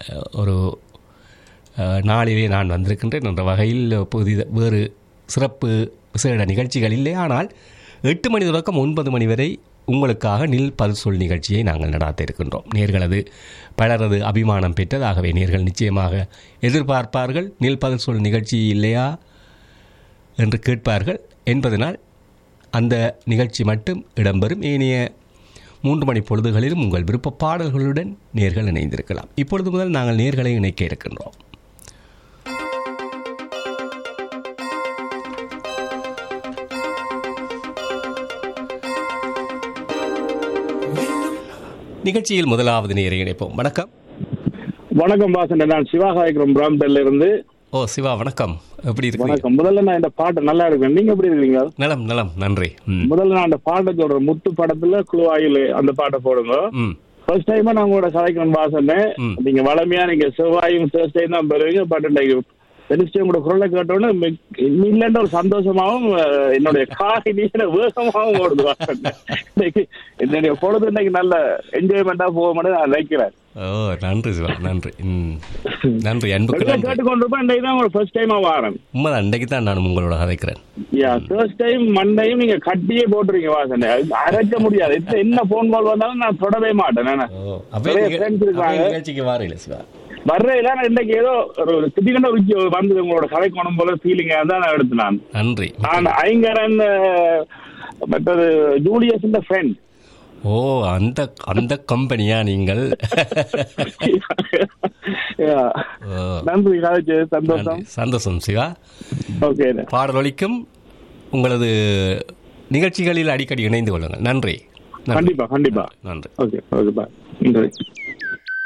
அஹ், ஒரு அஹ், நாளிலே நான் வந்திருக்கின்றேன் என்ற வகையில் புதித வேறு சிறப்பு விசேட நிகழ்ச்சிகள் இல்லை ஆனால் எட்டு மணி தொடக்கம் ஒன்பது மணி வரை உங்களுக்காக நில் பதில் சொல் நிகழ்ச்சியை நாங்கள் நடாத்த இருக்கின்றோம் நேர்களது பலரது அபிமானம் பெற்றதாகவே நேர்கள் நிச்சயமாக எதிர்பார்ப்பார்கள் நில் பதில் சொல் நிகழ்ச்சி இல்லையா என்று கேட்பார்கள் என்பதனால் அந்த நிகழ்ச்சி மட்டும் இடம்பெறும் ஏனைய மூன்று மணி பொழுதுகளிலும் உங்கள் விருப்ப பாடல்களுடன் நேர்கள் இணைந்திருக்கலாம் இப்பொழுது முதல் நாங்கள் நேர்களை இணைக்க இருக்கின்றோம் நிகழ்ச்சியில் முதலாவது நேரை இணைப்போம் வணக்கம் வணக்கம் வாசன் நான் சிவாகாயக்கிறோம் பிராம்டல்ல இருந்து ஓ சிவா வணக்கம் எப்படி இருக்கீங்க வணக்கம் முதல்ல நான் இந்த பாட்டு நல்லா இருக்கேன் நீங்க எப்படி இருக்கீங்க நலம் நலம் நன்றி ம் முதல்ல நான் அந்த பாட்டை சொல்றேன் முத்து படத்துல குழுவாயில் அந்த பாட்டை போடுங்க ம் ஃபர்ஸ்ட் டைமா நான் உங்களோட கலைக்கணும் வாசன் ம். நீங்க வளமையா நீங்க செவ்வாயும் தேர்ஸ்டையும் தான் பெறுவீங்க பட் இன்னைக்கு வெனிஸ்டே உங்களோட குரலை கேட்டோன்னே இல்லைன்ற ஒரு சந்தோஷமாவும் அஹ், என்னுடைய காலை வேகமாகவும் ஓடுது வாசன் இன்னைக்கு என்னுடைய பொழுது இன்னைக்கு நல்ல என்ஜாய்மெண்டா போக நான் நினைக்கிறேன் ஓ நன்றி சிவா நன்றி ம் நன்றி அன்புக்கு வெளியே நன்றி கேட்டுக்கொண்டிருப்பேன் இன்னைக்கு தான் உங்களோட ஃபர்ஸ்ட் டைமா வாரேன் உண்மை அன்றைக்கு தான் நான் உங்களோட கதைக்கிறேன் யா ஃபர்ஸ்ட் டைம் மண்டையும் நீங்க கட்டியே போட்டுறீங்க வாசனை அது அரைக்க முடியாது எத்த- என்ன போன் கால் வந்தாலும் நான் தொடவே மாட்டேன் நானு. ஓ அப்பே நிறைய நிக- friends அப்பே இருக்காங்க. நிகழ்ச்சிக்கு வாரில்லை சிவா வர்றதுல நான் இன்னைக்கு ஏதோ ஒரு ஒரு திடீர்னு ஒரு இங்க வந்து உங்களோட கதைக்கணும் போல ஃபீலிங் தான் நான் எடுத்து நான் நன்றி நான் ஐங்கரன் அஹ், மற்றது ஜூலியஸ் இந்த ஃப்ரெண்ட் ஓ அந்த அந்த கம்பெனியா நீங்கள் ஓ, நன்றி கதைச்சு சந்தோஷம் நன்றி. சந்தோஷம் சிவா ஓகே பாடலொலிக்கும் உங்களது நிகழ்ச்சிகளில் அடிக்கடி இணைந்து கொள்ளுங்கள் நன்றி நன்றி கண்டிப்பா கண்டிப்பா நன்றி ஓகே ஓகே பாய் நன்றி